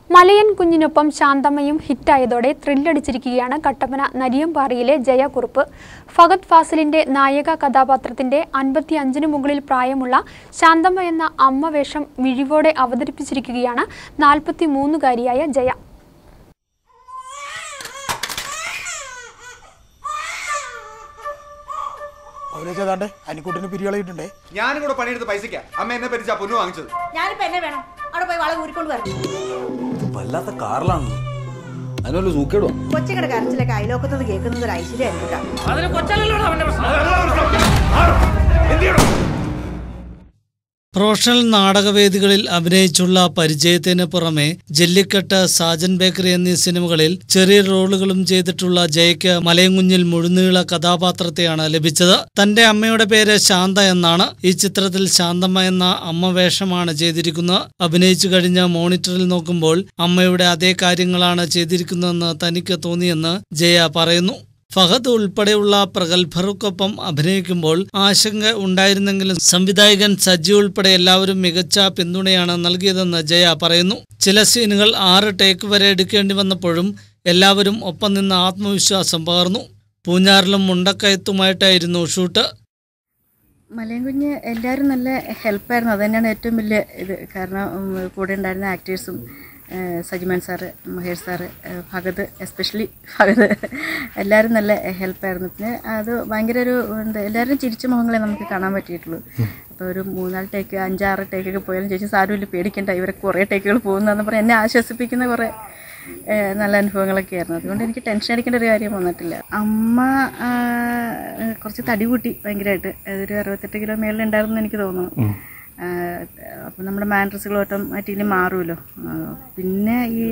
മലയൻ കുഞ്ഞിനൊപ്പം ശാന്തമ്മയും ഹിറ്റായതോടെ ത്രില്ലടിച്ചിരിക്കുകയാണ് കട്ടപ്പന നരിയമ്പാറയിലെ ജയക്കുറുപ്പ് ഫഗത് ഫാസിലിന്റെ നായക കഥാപാത്രത്തിന്റെ അൻപത്തി അഞ്ചിന് മുകളിൽ പ്രായമുള്ള ശാന്തമ്മ എന്ന അമ്മ വേഷം മിഴിവോടെ അവതരിപ്പിച്ചിരിക്കുകയാണ് നാൽപ്പത്തി മൂന്നുകാരിയായ ജയ അവരേതാണ്ട് അനിക്കുട്ടിന് പിരികളായിട്ടുണ്ടേ ഞാനും കൂടെ പണിയെടുത്ത് പൈസയ്ക്കാ അമ്മ എന്നെ പറ്റിച്ചാ പൊന്നു വാങ്ങിച്ചത് ഞാനിപ്പോ എന്നെ വേണം അവിടെ പോയി വള ഊരിക്കൊണ്ട് വരണം വല്ലാത്ത കാറിലാണ് അതിനുള്ള സൂക്കേടുവാ കൊച്ചുകട കരച്ചിലൊക്കെ അയലോക്കത്തത് കേൾക്കുന്നത് ഒരു ഐശ്വര്യമായിരിക്കും പ്രൊഫഷണൽ നാടകവേദികളിൽ അഭിനയിച്ചുള്ള പരിചയത്തിന് പുറമെ ജല്ലിക്കെട്ട് സാജൻ ബേക്കറി എന്നീ സിനിമകളിൽ ചെറിയ റോളുകളും ചെയ്തിട്ടുള്ള ജയയ്ക്ക് മലയങ്കുഞ്ഞിൽ മുഴുനീള കഥാപാത്രത്തെയാണ് ലഭിച്ചത് തന്റെ അമ്മയുടെ പേര് ശാന്ത എന്നാണ് ഈ ചിത്രത്തിൽ ശാന്തമ്മ എന്ന അമ്മ വേഷമാണ് ചെയ്തിരിക്കുന്നത് അഭിനയിച്ചു കഴിഞ്ഞ മോണിറ്ററിൽ നോക്കുമ്പോൾ അമ്മയുടെ അതേ കാര്യങ്ങളാണ് ചെയ്തിരിക്കുന്നതെന്ന് തനിക്ക് തോന്നിയെന്ന് ജയ പറയുന്നു ഫഹദ് ഉൾപ്പെടെയുള്ള പ്രഗത്ഭർക്കൊപ്പം അഭിനയിക്കുമ്പോൾ ആശങ്ക ഉണ്ടായിരുന്നെങ്കിലും സംവിധായകൻ സജ്ജി ഉൾപ്പെടെ എല്ലാവരും മികച്ച പിന്തുണയാണ് നൽകിയതെന്ന് ജയ പറയുന്നു ചില സീനുകൾ ആറ് ടേക്ക് വരെ എടുക്കേണ്ടി വന്നപ്പോഴും എല്ലാവരും ഒപ്പം നിന്ന് ആത്മവിശ്വാസം പകർന്നു പൂഞ്ഞാറിലും മുണ്ടക്കയത്തുമായിട്ടായിരുന്നു ഷൂട്ട് മലയൻകുഞ്ഞ് എല്ലാവരും നല്ല ഹെൽപ്പായിരുന്നു അത് തന്നെയാണ് ഏറ്റവും വലിയ ഇത് കാരണം ഉം, കൂടെ ഉണ്ടായിരുന്ന ആക്ടേഴ്സും സജിമാൻ സാറ് മഹേഷ് സാറ് ഏഹ്, ഭഗത് എസ്പെഷ്യലി ഭഗത് എല്ലാവരും നല്ല ഹെൽപ്പായിരുന്നു പിന്നെ അത് ഭയങ്കര ഒരു എന്താ എല്ലാവരും ചിരിച്ച മുഖങ്ങളെ നമുക്ക് കാണാൻ പറ്റിയിട്ടുള്ളൂ അപ്പോൾ ഒരു മൂന്നാല് ടേക്ക് അഞ്ചാറ് ടേക്കൊക്കെ പോയാലും ചേച്ചി സാരമില്ല പേടിക്കണ്ട ഇവരെ കുറേ ടേക്കുകൾ പോകുന്നതെന്ന് പറഞ്ഞ് എന്നെ ആശ്വസിപ്പിക്കുന്ന കുറേ ഏഹ് നല്ല അനുഭവങ്ങളൊക്കെ ആയിരുന്നു അതുകൊണ്ട് എനിക്ക് ടെൻഷൻ അടിക്കേണ്ട ഒരു കാര്യം വന്നിട്ടില്ല അമ്മ ആ, കുറച്ച് തടി കൂട്ടി ഭയങ്കരമായിട്ട് അതൊരു അറുപത്തെട്ട് കിലോ മേളിലുണ്ടായിരുന്നു എനിക്ക് തോന്നുന്നു അപ്പം നമ്മുടെ മാൻഡ്രസ്സുകൾ ഓട്ടോമാറ്റിക്കലി മാറുമല്ലോ ആ, പിന്നെ ഈ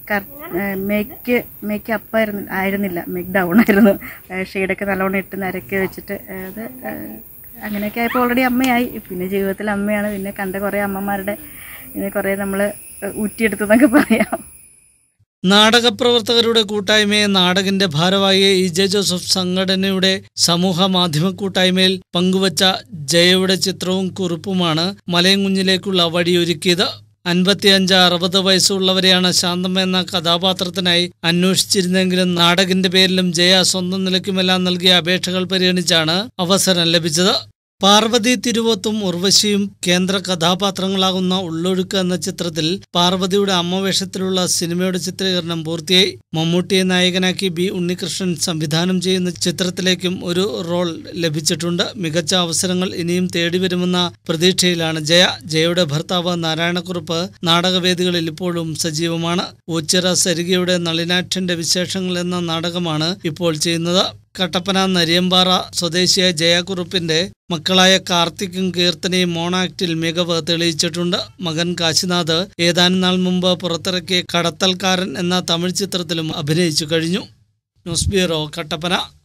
മേക്ക് മേക്ക് അപ്പായിരുന്നു ആയിരുന്നില്ല മേക്ക് ഡൗൺ ആയിരുന്നു ഷെയ്ഡൊക്കെ നല്ലോണം ഇട്ട് നരക്കി വെച്ചിട്ട് അത് ആ, അങ്ങനെയൊക്കെ ആയപ്പോൾ ഓൾറെഡി അമ്മയായി പിന്നെ ജീവിതത്തിൽ അമ്മയാണ് പിന്നെ കണ്ട കുറേ അമ്മമാരുടെ ഇത് കുറേ നമ്മൾ ഊറ്റിയെടുത്തെന്നൊക്കെ പറയാം നാടകപ്രവർത്തകരുടെ കൂട്ടായ്മയെ നാടകിന്റെ ഭാരവാഹി ഇ ജെ ജോസഫ് സംഘടനയുടെ സമൂഹ മാധ്യമ കൂട്ടായ്മയിൽ പങ്കുവച്ച ജയയുടെ ചിത്രവും കുറിപ്പുമാണ് മലയങ്കുഞ്ഞിലേക്കുള്ള വഴിയൊരുക്കിയത് അൻപത്തിയഞ്ച് അറുപത് വയസ്സുള്ളവരെയാണ് ശാന്തമ്മ എന്ന കഥാപാത്രത്തിനായി അന്വേഷിച്ചിരുന്നെങ്കിലും നാടകിന്റെ പേരിലും ജയ സ്വന്തം നിലയ്ക്കുമെല്ലാം നൽകിയ അപേക്ഷകൾ പരിഗണിച്ചാണ് അവസരം ലഭിച്ചത് പാർവതി തിരുവോത്തും ഉർവശിയും കേന്ദ്ര കഥാപാത്രങ്ങളാകുന്ന ഉള്ളൊഴുക്ക് എന്ന ചിത്രത്തിൽ പാർവതിയുടെ അമ്മവേഷത്തിലുള്ള സിനിമയുടെ ചിത്രീകരണം പൂർത്തിയായി മമ്മൂട്ടിയെ നായകനാക്കി ബി ഉണ്ണികൃഷ്ണൻ സംവിധാനം ചെയ്യുന്ന ചിത്രത്തിലേക്കും ഒരു റോൾ ലഭിച്ചിട്ടുണ്ട് മികച്ച അവസരങ്ങൾ ഇനിയും തേടി വരുമെന്ന പ്രതീക്ഷയിലാണ് ജയ ജയയുടെ ഭർത്താവ് നാരായണക്കുറുപ്പ് നാടകവേദികളിൽ ഇപ്പോഴും സജീവമാണ് ഊച്ചിറ സരികയുടെ നളിനാക്ഷന്റെ വിശേഷങ്ങൾ എന്ന നാടകമാണ് ഇപ്പോൾ ചെയ്യുന്നത് കട്ടപ്പന നരിയമ്പാറ സ്വദേശിയായ ജയക്കുറുപ്പിന്റെ മക്കളായ കാർത്തിക്കും കീർത്തനയും മോണാക്ടിൽ മികവ് തെളിയിച്ചിട്ടുണ്ട് മകൻ കാശിനാഥ് ഏതാനും നാൾ മുമ്പ് പുറത്തിറക്കിയ കടത്തൽക്കാരൻ എന്ന തമിഴ് ചിത്രത്തിലും അഭിനയിച്ചു കഴിഞ്ഞു ന്യൂസ് ബ്യൂറോ കട്ടപ്പന